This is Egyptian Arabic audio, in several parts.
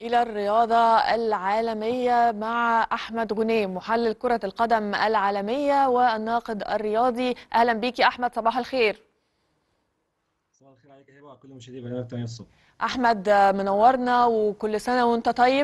إلى الرياضة العالمية مع أحمد غنيم محلل كرة القدم العالمية والناقد الرياضي أهلا بيك يا أحمد صباح الخير صباح الخير عليك يا هبه وعلى كل مشاهدي برنامج 8 الصبح أحمد منورنا وكل سنة وأنت طيب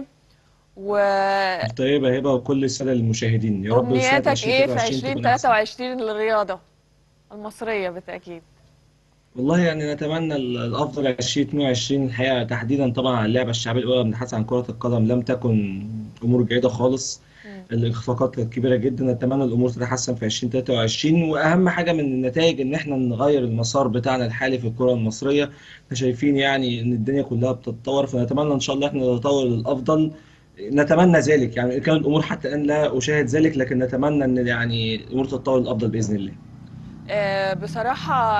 انت طيبه يا هبه وكل الساده المشاهدين يا رب سنه وأمنياتك إيه في 2023 تكون احسن 2023 للرياضة المصرية بالتأكيد والله يعني نتمنى ال- الافضل 2022 الحقيقه تحديدا طبعا على اللعبه الشعبيه الاولى بنتحدث عن كره القدم لم تكن امور جيده خالص مم. الاخفاقات كانت كبيره جدا نتمنى الامور تتحسن في 2023 واهم حاجه من النتائج ان احنا نغير المسار بتاعنا الحالي في الكره المصريه احنا شايفين يعني ان الدنيا كلها بتتطور فنتمنى ان شاء الله احنا نتطور للافضل نتمنى ذلك يعني إن كانت الامور حتى الان لا اشاهد ذلك لكن نتمنى ان يعني الامور تتطور للافضل باذن الله آه، بصراحة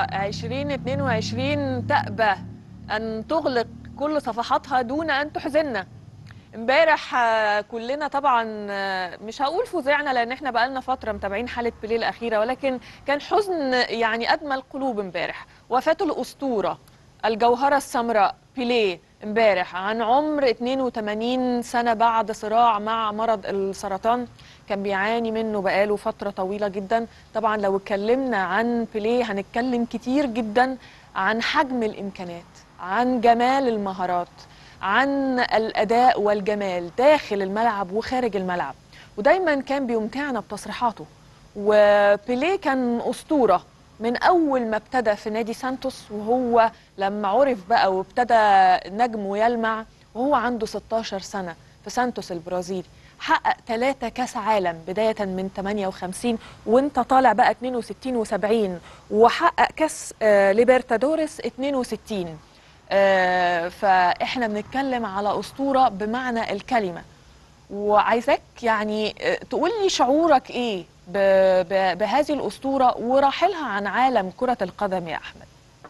2022 تأبى أن تغلق كل صفحاتها دون أن تحزننا امبارح آه، كلنا طبعا آه، مش هقول فزعنا لان احنا بقالنا فتره متابعين حاله بيليه الاخيره ولكن كان حزن يعني ادمى القلوب امبارح وفاه الاسطوره الجوهره السمراء بيليه امبارح عن عمر 82 سنه بعد صراع مع مرض السرطان كان بيعاني منه بقاله فتره طويله جدا طبعا لو اتكلمنا عن بيليه هنتكلم كتير جدا عن حجم الامكانات عن جمال المهارات عن الاداء والجمال داخل الملعب وخارج الملعب ودايما كان بيمتعنا بتصريحاته وبيليه كان اسطوره من اول ما ابتدى في نادي سانتوس وهو لما عرف بقى وابتدى نجمه يلمع وهو عنده 16 سنه في سانتوس البرازيلي حقق ثلاثة كاس عالم بداية من 58 وانت طالع بقى 62 و70 وحقق كاس آه، ليبرتادوريس 62 آه، فاحنا بنتكلم على اسطوره بمعنى الكلمه وعايزاك يعني آه، تقول لي شعورك ايه ب- ب- بهذه الاسطوره ورحيلها عن عالم كره القدم يا احمد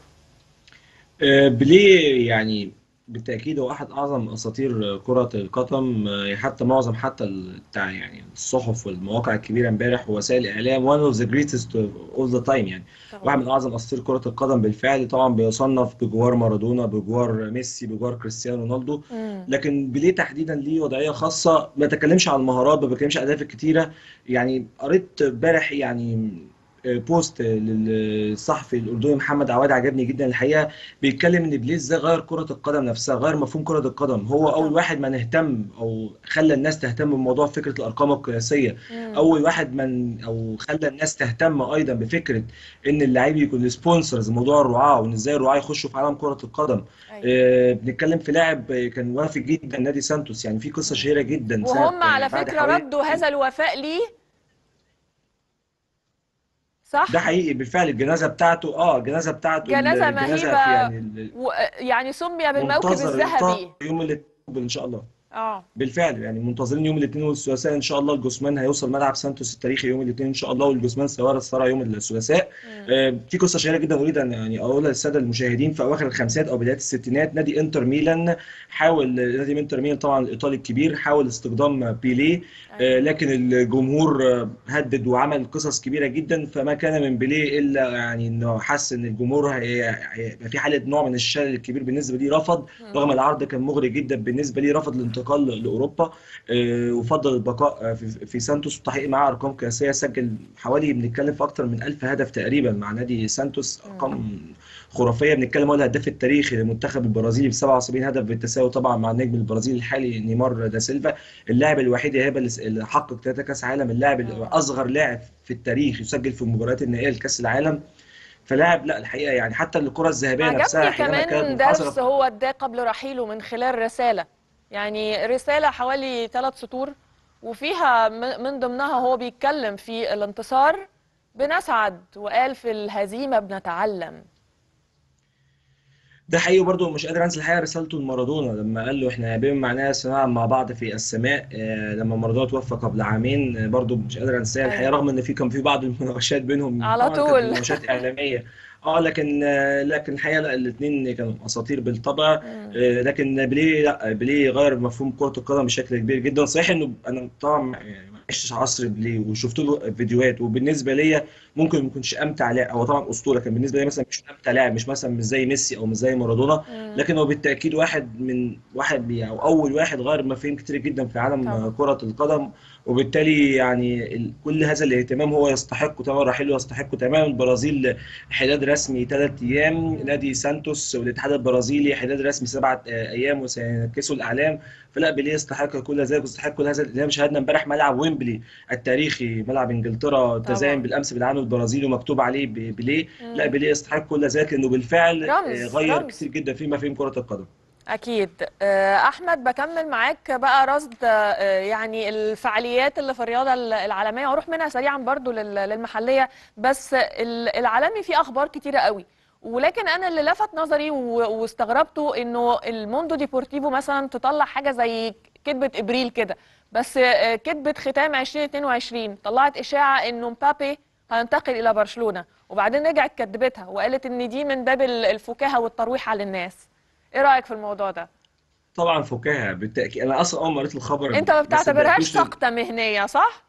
آه، بيليه يعني بالتأكيد هو أحد أعظم أساطير كرة القدم آه، حتى معظم حتى ال- بتاع يعني الصحف والمواقع الكبيرة امبارح ووسائل الإعلام one of the greatest of the time يعني واحد من أعظم أساطير كرة القدم بالفعل طبعا بيصنف بجوار مارادونا بجوار ميسي بجوار كريستيانو رونالدو مم. لكن بيليه تحديدا ليه وضعية خاصة ما بتكلمش عن المهارات ما بتكلمش عن الأهداف الكتيرة يعني قريت امبارح يعني بوست للصحفي الأردني محمد عواد عجبني جدا الحقيقة بيتكلم ان بليز ازاي غير كرة القدم نفسها غير مفهوم كرة القدم هو اول طبعا. واحد من اهتم او خلى الناس تهتم بموضوع فكرة الارقام القياسية مم. اول واحد من او خلى الناس تهتم ايضا بفكرة ان اللعيب يكون سبونسرز موضوع الرعاة وان ازاي الرعاة يخشوا في عالم كرة القدم أيوة. آه، بنتكلم في لاعب آه، كان وافي جدا نادي سانتوس يعني في قصة شهيرة جدا سنة وهم على آه، بعد فكره حوالي ردوا هذا الوفاء ليه صح ده حقيقي بالفعل الجنازة بتاعته اه الجنازة بتاعته جنازه الجنازة في مهيبه يعني ال- و... يعني سمي بالموكب منتظر الذهبي يوم الاثنين ان شاء الله اه بالفعل يعني منتظرين يوم الاثنين والثلاثاء ان شاء الله الجثمان هيوصل ملعب سانتوس التاريخي يوم الاثنين ان شاء الله والجثمان سيارة الصرع يوم الثلاثاء مم. آه، في قصه شهيره جدا اريد ان يعني اقولها للساده المشاهدين في اواخر الخمسينات او بدايات الستينات نادي انتر ميلان حاول نادي انتر ميلان طبعا الايطالي الكبير حاول استخدام بيليه آه، أيوة. لكن الجمهور آه، هدد وعمل قصص كبيره جدا فما كان من بيليه الا يعني انه حس ان الجمهور هي- هيبقى في حاله نوع من الشلل الكبير بالنسبه ليه رفض مم. رغم العرض كان مغري جدا بالنسبه ليه رفض الانتقال لاوروبا آه، وفضل البقاء آه، في في سانتوس وتحقيق معاه ارقام قياسيه سجل حوالي بنتكلم في اكثر من 1000 هدف تقريبا مع نادي سانتوس مم. ارقام خرافيه بنتكلم هو الهداف التاريخي للمنتخب البرازيلي ب 77 هدف بالتساوي طبعا مع النجم البرازيلي الحالي نيمار دا سيلفا اللاعب الوحيد يا هبه اللي حقق ثلاثه كاس عالم اللاعب مم. الاصغر لاعب في التاريخ يسجل في المباريات النهائيه لكاس العالم فلاعب لا الحقيقه يعني حتى الكره الذهبيه نفسها عجبني حينما كمان كانت درس منحصره هو اداه قبل رحيله من خلال رسالة يعني رسالة حوالي ثلاث سطور وفيها م- من ضمنها هو بيتكلم في الانتصار بنسعد وقال في الهزيمة بنتعلم ده حقيقي برضه مش قادر انسى الحقيقه رسالته لمارادونا لما قال له احنا بما معناها سنلعب مع بعض في السماء آه، لما مارادونا توفى قبل عامين آه، برضه مش قادر انساها الحقيقه أيوة رغم ان في كان في بعض المناوشات بينهم على طبعا كانت طول مناوشات اعلاميه اه لكن آه، لكن الحقيقه لا الاثنين كانوا اساطير بالطبع مم. آه، لكن بيليه لا بيليه غير مفهوم كره القدم بشكل كبير جدا صحيح انه انا طبعا يعني ما عشتش عصر بيليه وشفت له فيديوهات وبالنسبه ليا ممكن ما يكونش امتع لاعب هو طبعا اسطوره كان بالنسبه لي مثلا مش امتع لاعب مش مثلا مش زي ميسي او مش زي مارادونا مم. لكن هو بالتاكيد واحد من واحد بي- او اول واحد غير مفاهيم كتير جدا في عالم طبعا آه، كره القدم وبالتالي يعني ال- كل هذا الاهتمام هو يستحقه تماما رحيله يستحقه تماما البرازيل حداد رسمي ثلاث ايام مم. نادي سانتوس والاتحاد البرازيلي حداد رسمي سبعة آه، ايام وسينكسوا الاعلام فلا بيليه يستحق كل ذلك ويستحق كل هذا اللي شاهدنا امبارح ملعب ويمبلي التاريخي ملعب انجلترا تزين طبعا بالامس بالعام البرازيلي ومكتوب عليه ب- بيليه لا مم. بيليه يستحق كل ذلك انه بالفعل آه، رمز غير رمز كتير جدا في مفاهيم كرة القدم أكيد آه، أحمد بكمل معاك بقى رصد آه، يعني الفعاليات اللي في الرياضة العالمية وأروح منها سريعا برضو لل- للمحلية بس ال- العالمي فيه أخبار كتيرة قوي ولكن أنا اللي لفت نظري و- واستغربته إنه الموندو ديبورتيفو مثلا تطلع حاجة زي كتبة إبريل كده بس آه، كتبة ختام 2022 طلعت إشاعة إنه مبابي هينتقل إلى برشلونة وبعدين رجعت كدبتها وقالت إن دي من باب ال- الفكاهة والترويح على الناس ايه رأيك في الموضوع ده؟ طبعا فكاهة بالتأكيد انا اصلا اول ما قريت الخبر انت ما ما بتعتبرهاش صدقتوش لأن- سقطة مهنية صح؟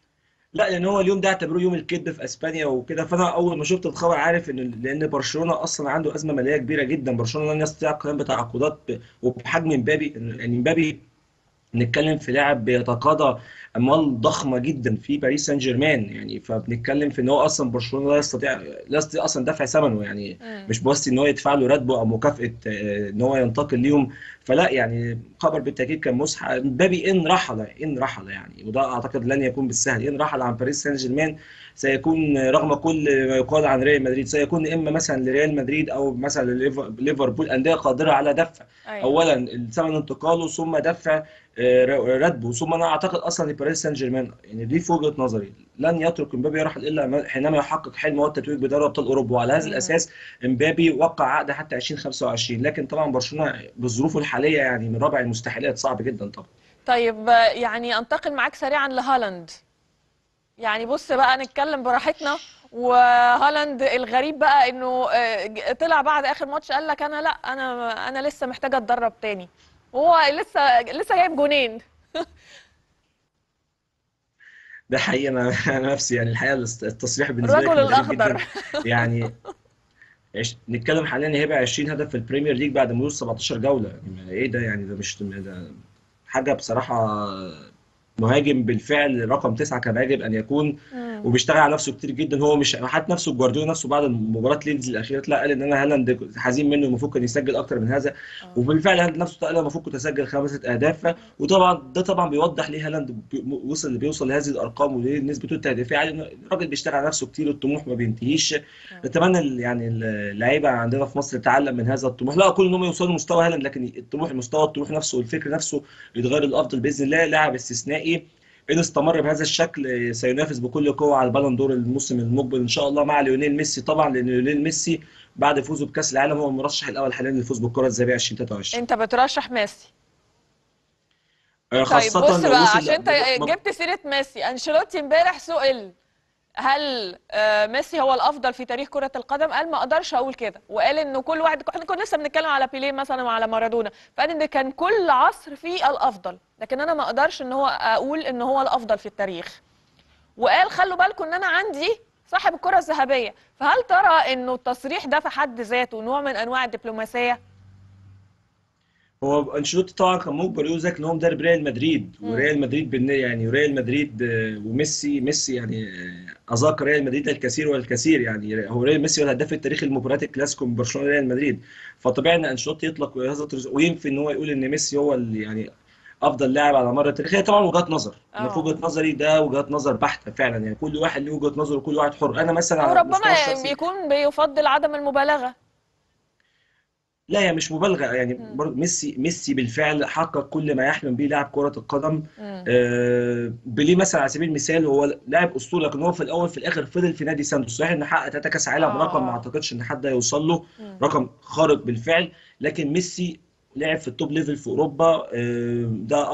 لا لان هو اليوم ده اعتبروه يوم الكذب في اسبانيا وكده فانا اول ما شفت الخبر عارف ان لان برشلونه اصلا عنده ازمه ماليه كبيره جدا برشلونه لن يستطيع القيام بتعاقدات ب- وبحجم مبابي يعني مبابي بنتكلم في لاعب بيتقاضى اموال ضخمه جدا في باريس سان جيرمان يعني فبنتكلم في ان هو اصلا برشلونه لا يستطيع لا يستطيع اصلا دفع ثمنه يعني مم. مش بس ان هو يدفع له راتبه او مكافاه آه، ان هو ينتقل ليهم فلا يعني خبر بالتاكيد كان مسح مبابي ان رحل ان رحل يعني وده اعتقد لن يكون بالسهل ان رحل عن باريس سان جيرمان سيكون رغم كل ما يقال عن ريال مدريد سيكون اما مثلا لريال مدريد او مثلا لليفر- ليفربول انديه قادره على دفع ايوه اولا ثمن انتقاله ثم دفع آه، راتبه ثم انا اعتقد اصلا ان باريس سان جيرمان يعني دي في وجهه نظري لن يترك امبابي يرحل الا حينما يحقق حلم هو التتويج بدوري ابطال اوروبا وعلى هذا مم. الاساس امبابي وقع عقد حتى 2025 لكن طبعا برشلونه بظروفه الحاليه يعني من رابع المستحيلات صعب جدا طبعا طيب آه، يعني انتقل معاك سريعا لهالاند يعني بص بقى نتكلم براحتنا وهالاند الغريب بقى انه آه، ج- طلع بعد اخر ماتش قال لك انا لا انا انا لسه محتاج اتدرب تاني وهو لسه لسه جايب جونين ده حقيقي انا انا نفسي يعني الحقيقه التصريح بالنسبه لي الرجل كان غريب الاخضر جدا يعني عش... نتكلم حاليا ان هيبقى 20 هدف في البريمير ليج بعد مرور 17 جوله يعني ايه ده يعني ده مش ده حاجه بصراحه مهاجم بالفعل رقم تسعة كما يجب ان يكون مم. وبيشتغل على نفسه كتير جدا هو مش حتى نفسه جوارديولا نفسه بعد مباراه ليدز الاخيره لا قال ان انا هالاند حزين منه المفروض كان يسجل اكتر من هذا آه. وبالفعل هالاند نفسه قال المفروض كنت اسجل خمسه اهداف وطبعا ده طبعا بيوضح ليه هالاند بي- وصل اللي بيوصل لهذه الارقام وليه نسبته التهديفيه عاليه إن الراجل بيشتغل على نفسه كتير الطموح ما بينتهيش نتمنى ال- يعني اللعيبه عندنا في مصر تتعلم من هذا الطموح لا اقول ان هم يوصلوا لمستوى هالاند لكن الطموح مستوى الطموح نفسه والفكر نفسه يتغير للافضل باذن الله لاعب استثنائي ان استمر بهذا الشكل سينافس بكل قوه على البالون دور الموسم المقبل ان شاء الله مع ليونيل ميسي طبعا لان ليونيل ميسي بعد فوزه بكاس العالم هو المرشح الاول حاليا للفوز بالكره الذهبيه 2023 انت بترشح ميسي آه، طيب خاصه بص لو بقى وصل عشان انت م- جبت سيرة ميسي انشيلوتي امبارح سئل هل آه، ميسي هو الافضل في تاريخ كرة القدم قال ما اقدرش اقول كده وقال انه كل واحد احنا كنا لسه بنتكلم على بيليه مثلا وعلى مارادونا فقال ان كان كل عصر فيه الافضل لكن انا ما اقدرش ان هو اقول ان هو الافضل في التاريخ وقال خلوا بالكم ان انا عندي صاحب الكرة الذهبية فهل ترى انه التصريح ده في حد ذاته نوع من انواع الدبلوماسية هو انشيلوتي طبعا كان مجبر يقول ذلك ان هو مدرب ريال مدريد مم. وريال مدريد بالن- يعني ريال مدريد آه، وميسي ميسي يعني آه، اذاق ريال مدريد الكثير والكثير يعني هو ريال ميسي هو الهداف التاريخي لمباريات الكلاسيكو من برشلونه ريال مدريد فطبيعي ان انشيلوتي يطلق هذا التصريح وينفي ان هو يقول ان ميسي هو اللي يعني افضل لاعب على مر التاريخ هي طبعا وجهات نظر انا في اه وجهه نظري ده وجهات نظر بحته فعلا يعني كل واحد له وجهه نظر وكل واحد حر انا مثلا او على المستوى ربما الشخصي يكون بيفضل عدم المبالغة لا هي مش مبالغه يعني مم. برضه ميسي ميسي بالفعل حقق كل ما يحلم به لاعب كره القدم مم. آه، بيليه مثلا على سبيل المثال هو لاعب اسطوره لكن هو في الاول في الاخر فضل في نادي سانتوس صحيح انه حقق ثلاثه كاس عالم رقم ما اه اعتقدش ان حد هيوصل له مم. رقم خارق بالفعل لكن ميسي لعب في التوب ليفل في اوروبا آه، ده امر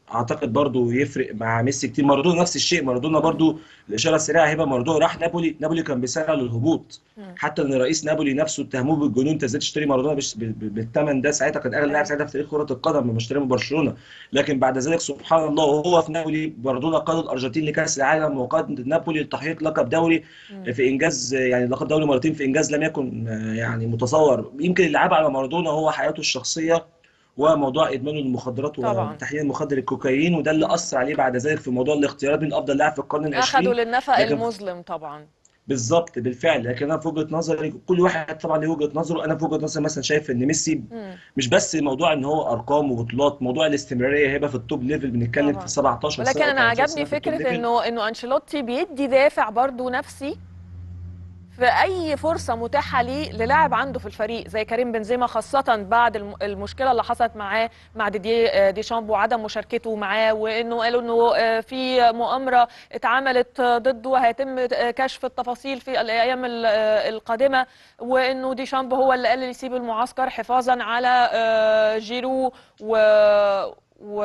اعتقد برضو يفرق مع ميسي كتير مارادونا نفس الشيء مارادونا برضو الاشاره السريعه هبه مارادونا راح نابولي نابولي كان بيسارع للهبوط مم. حتى ان رئيس نابولي نفسه اتهموه بالجنون انت ازاي تشتري مارادونا بش- ب- ب- بالثمن ده ساعتها كان اغلى لاعب أيوة. ساعتها في تاريخ كره القدم لما اشتراه من برشلونه لكن بعد ذلك سبحان الله وهو في نابولي مارادونا قاد الارجنتين لكاس العالم وقاد نابولي لتحقيق لقب دوري مم. في انجاز يعني لقب دوري مرتين في انجاز لم يكن آه، يعني متصور يمكن اللعاب على مارادونا هو حياته الشخصيه وموضوع ادمانه للمخدرات طبعا وتحديدا مخدر الكوكايين وده اللي اثر عليه بعد ذلك في موضوع الاختيارات من افضل لاعب في القرن اخدوا العشرين للنفق لكن المظلم طبعا بالظبط بالفعل لكن انا في وجهه نظري كل واحد طبعا له وجهه نظره انا في وجهه نظري مثلا شايف ان ميسي مم. مش بس موضوع ان هو ارقام وبطولات موضوع الاستمراريه هيبقى في التوب ليفل بنتكلم طبعا في 17 ولكن سنه انا 18 عجبني سنه في التوب فكره ليفل انه انه انشيلوتي بيدي دافع برضو نفسي في اي فرصه متاحه ليه للاعب عنده في الفريق زي كريم بنزيما خاصه بعد الم- المشكله اللي حصلت معاه مع ديدي آه، ديشامب وعدم مشاركته معاه وانه قالوا انه آه، في مؤامره اتعملت آه، ضده هيتم آه، كشف التفاصيل في الايام ال- آه، القادمه وانه ديشامب هو اللي قال يسيب المعسكر حفاظا على آه، جيرو و و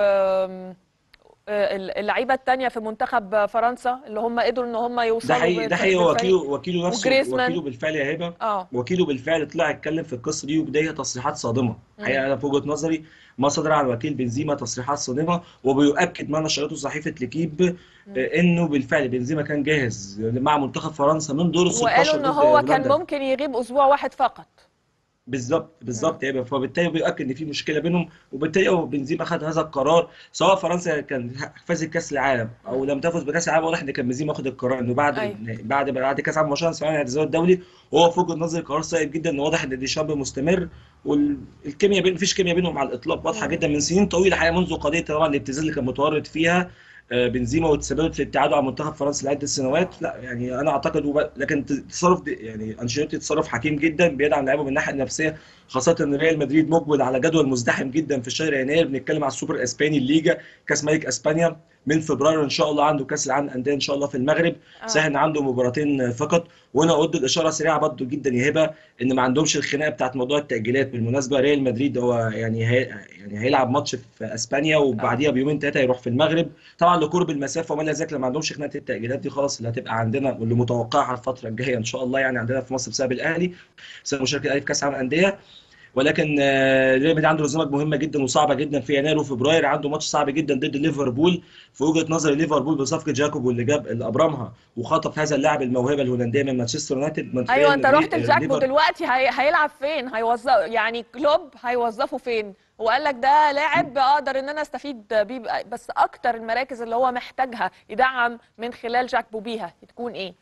آه، اللعيبه التانية في منتخب فرنسا اللي هم قدروا ان هم ده يوصلوا حقيقي ده بالف- حقيقي هو بالفريق وكيله وكيله نفسه وكيله وجريزمان بالفعل يا هبه اه وكيله بالفعل طلع اتكلم في القصه دي وبدايه تصريحات صادمه مم. حقيقه انا في وجهه نظري ما صدر عن وكيل بنزيما تصريحات صادمه وبيؤكد ما نشرته صحيفه ليكيب مم. آه، انه بالفعل بنزيما كان جاهز مع منتخب فرنسا من دور ال وقالوا 16 ان ضد هو كان هولندا ممكن يغيب اسبوع واحد فقط بالظبط مم. بالظبط يبقى فبالتالي بيؤكد ان في مشكله بينهم وبالتالي هو بنزيما خد هذا القرار سواء فرنسا كان فازت كاس العالم او مم. لم تفز بكاس العالم واضح ان كان بنزيما واخد القرار انه بعد ايوه بعد بعد كاس العالم مباشره سواء الاعتزال الدولي وهو في وجهه نظري قرار صائب جدا ان واضح ان ديشامب مستمر والكيمياء بين مفيش كيمياء بينهم على الاطلاق واضحه مم. جدا من سنين طويله حقيقه منذ قضيه طبعا الابتزاز اللي كان متورط فيها آه، بنزيما وتسببت في ابتعاده عن منتخب فرنسا لعده سنوات لا يعني انا اعتقد وب... لكن تصرف دي يعني انشيلوتي تصرف حكيم جدا بيدعم لعيبه من الناحيه النفسيه خاصه ان ريال مدريد مقبل على جدول مزدحم جدا في شهر يناير بنتكلم على السوبر الاسباني الليجا كاس ملك اسبانيا من فبراير ان شاء الله عنده كاس العالم للانديه ان شاء الله في المغرب صحيح اه ان عنده مباراتين فقط وانا اود الاشاره سريعه برضه جدا يا هبه ان ما عندهمش الخناقه بتاعت موضوع التاجيلات بالمناسبه ريال مدريد هو يعني هي يعني هيلعب ماتش في اسبانيا اه وبعديها بيومين ثلاثه يروح في المغرب طبعا لقرب المسافه وما الى ذلك لما عندهمش خناقه التاجيلات دي خلاص اللي هتبقى عندنا واللي متوقعها الفتره الجايه ان شاء الله يعني عندنا في مصر بسبب الاهلي بسبب مشاركه الاهلي في كاس العالم للانديه ولكن آه، ريال مدريد عنده رزمات مهمه جدا وصعبه جدا في يناير وفبراير عنده ماتش صعب جدا ضد ليفربول في وجهه نظري ليفربول بصفقه جاكوب واللي جاب اللي ابرمها وخطف هذا اللاعب الموهبه الهولنديه من مانشستر يونايتد من ايوه ريال انت مدريد رحت آه، لجاكبو ليفر دلوقتي هي... هيلعب فين هيوظف يعني كلوب هيوظفه فين وقال لك ده لاعب اقدر ان انا استفيد بيه بس اكتر المراكز اللي هو محتاجها يدعم من خلال جاكبو بيها تكون ايه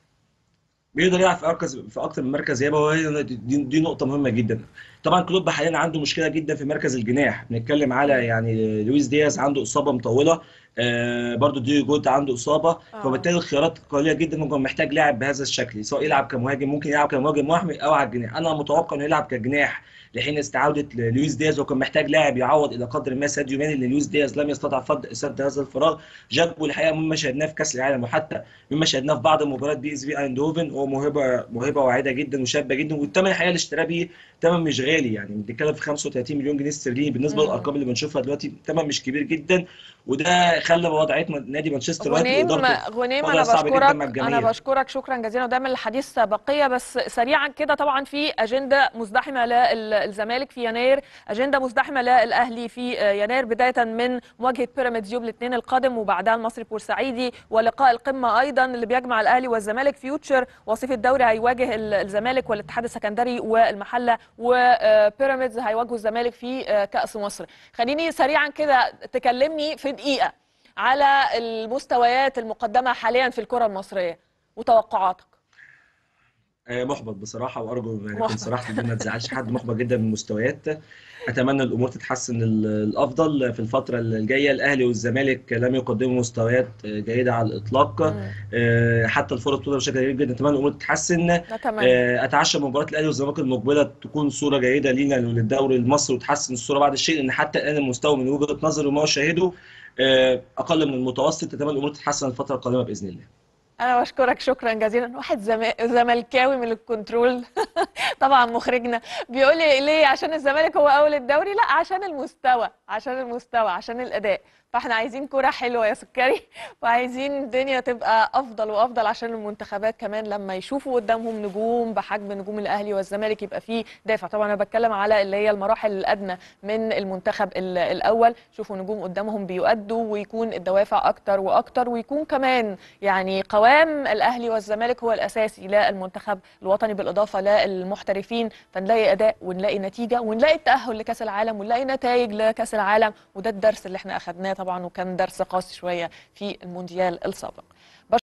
بيقدر يلعب في مركز في اكتر من مركز يابا وهي دي, دي نقطه مهمه جدا طبعا كلوب حاليا عنده مشكله جدا في مركز الجناح بنتكلم على مم. يعني لويس دياز عنده اصابه مطوله آه برضو ديو جوتا عنده اصابه اه فبالتالي الخيارات قليله جدا ممكن محتاج لاعب بهذا الشكل سواء يلعب كمهاجم ممكن يلعب كمهاجم محمي او على الجناح انا متوقع انه يلعب كجناح لحين استعوده لويس دياز وكان محتاج لاعب يعوض الى قدر ما ساديو ماني اللي لويس دياز لم يستطع فض سد هذا الفراغ جاكبو الحقيقه مما شاهدناه في كاس العالم وحتى مما شاهدناه في بعض مباريات بي اس في ايندهوفن هو موهبه موهبه واعده جدا وشابه جدا والثمن الحقيقه اللي اشتراه بيه ثمن مش غالي يعني بنتكلم في 35 مليون جنيه استرليني بالنسبه مم. للارقام اللي بنشوفها دلوقتي ثمن مش كبير جدا وده خلى وضعيه نادي مانشستر يونايتد غنيم وادارته غنيم وضع انا صعب جدا بشكرك مع انا الجماهير بشكرك شكرا جزيلا ودايما الحديث بقيه بس سريعا كده طبعا في اجنده مزدحمه للزمالك في يناير اجنده مزدحمه للاهلي في يناير بدايه من مواجهه بيراميدز يوم الاثنين القادم وبعدها المصري بورسعيدي ولقاء القمه ايضا اللي بيجمع الاهلي والزمالك فيوتشر وصيف الدوري هيواجه ال- الزمالك والاتحاد السكندري والمحله وبيراميدز هيواجهوا الزمالك في كاس مصر خليني سريعا كده تكلمني في دقيقه على المستويات المقدمه حاليا في الكره المصريه وتوقعاتك آه، محبط بصراحه وارجو يعني اكون محبط صراحه بدون ما تزعلش حد محبط جدا من المستويات اتمنى الامور تتحسن ال- الافضل في الفتره الجايه الاهلي والزمالك لم يقدموا مستويات جيده على الاطلاق مم. آه، حتى الفرق بتطلع بشكل جيد جدا اتمنى الامور تتحسن نتمنى آه، اتعشى مباراه الاهلي والزمالك المقبله تكون صوره جيده لينا وللدوري المصري وتحسن الصوره بعد الشيء لان حتى الان المستوى من وجهه نظري وما اشاهده آه، اقل من المتوسط اتمنى الامور تتحسن الفتره القادمه باذن الله انا بشكرك شكرا جزيلا واحد زم- زملكاوي من الكنترول طبعا مخرجنا بيقول لي ليه عشان الزمالك هو اول الدوري لا عشان المستوى عشان المستوى عشان الاداء فاحنا عايزين كرة حلوة يا سكري وعايزين الدنيا تبقى افضل وافضل عشان المنتخبات كمان لما يشوفوا قدامهم نجوم بحجم نجوم الاهلي والزمالك يبقى فيه دافع طبعا انا بتكلم على اللي هي المراحل الادنى من المنتخب ال- الاول شوفوا نجوم قدامهم بيؤدوا ويكون الدوافع اكتر واكتر ويكون كمان يعني قوام الاهلي والزمالك هو الاساسي للمنتخب الوطني بالاضافه للمحترفين فنلاقي اداء ونلاقي نتيجه ونلاقي التاهل لكاس العالم ونلاقي نتائج لكاس العالم وده الدرس اللي احنا اخدناه طبعا وكان درس قاسي شويه في المونديال السابق